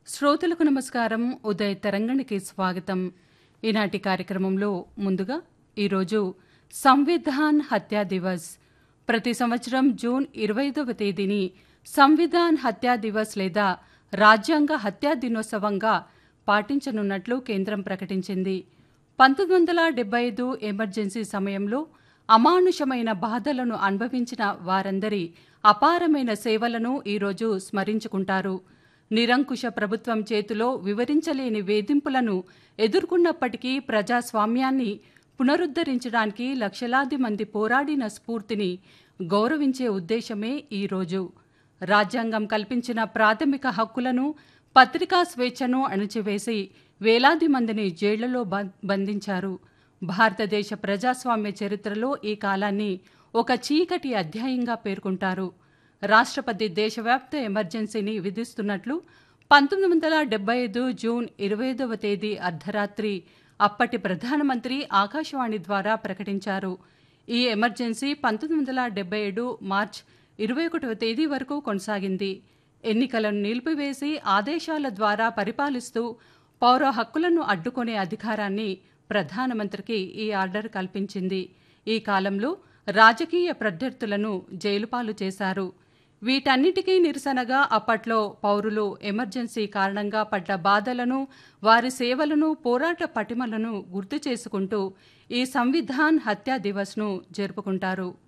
శ్రోతలకు నమస్కారం ఉదయ తరంగణికి స్వాగతం ఈనాటి కార్యక్రమంలో ముందుగా ఈరోజు సంవిధాన్ హత్యా దివస్ ప్రతి సంవత్సరం జూన్ ఇరవైదవ తేదీని సంవిధాన్ హత్యా దివస్ లేదా రాజ్యాంగ హత్యా దినోత్సవంగా పాటించనున్నట్లు కేంద్రం ప్రకటించింది పంతొమ్మిది వందల డెబ్బై ఐదు ఎమర్జెన్సీ సమయంలో అమానుషమైన బాధలను అనుభవించిన వారందరి అపారమైన సేవలను ఈరోజు స్మరించుకుంటారు నిరంకుశ ప్రభుత్వం చేతిలో వివరించలేని వేధింపులను ఎదుర్కొన్నప్పటికీ ప్రజాస్వామ్యాన్ని పునరుద్ధరించడానికి లక్షలాది మంది పోరాడిన స్ఫూర్తిని గౌరవించే ఉద్దేశమే ఈ రోజు రాజ్యాంగం కల్పించిన ప్రాథమిక హక్కులను పత్రికా స్వేచ్ఛను అణచివేసి వేలాది మందిని జైళ్లలో బం- బంధించారు భారతదేశ ప్రజాస్వామ్య చరిత్రలో ఈ కాలాన్ని ఒక చీకటి అధ్యాయంగా పేర్కొంటారు రాష్ట్రపతి దేశవ్యాప్త ఎమర్జెన్సీని విధిస్తున్నట్లు పంతొమ్మిది వందల డెబ్బై ఐదు జూన్ ఇరవై ఐదవ తేదీ అర్ధరాత్రి అప్పటి ప్రధానమంత్రి ఆకాశవాణి ద్వారా ప్రకటించారు ఈ ఎమర్జెన్సీ పంతొమ్మిది వందల డెబ్బై ఏడు మార్చ్ ఇరవై ఒకటవ తేదీ వరకు కొనసాగింది ఎన్నికలను నిలిపివేసి ఆదేశాల ద్వారా పరిపాలిస్తూ పౌర హక్కులను అడ్డుకునే అధికారాన్ని ప్రధానమంత్రికి ఈ ఆర్డర్ కల్పించింది ఈ కాలంలో రాజకీయ ప్రత్యర్థులను జైలుపాలు చేశారు వీటన్నిటికీ నిరసనగా అప్పట్లో పౌరులు ఎమర్జెన్సీ కారణంగా పడ్డ బాధలను వారి సేవలను పోరాట పటిమలను గుర్తు చేసుకుంటూ ఈ సంవిధాన్ హత్యా దివస్ను జరుపుకుంటారు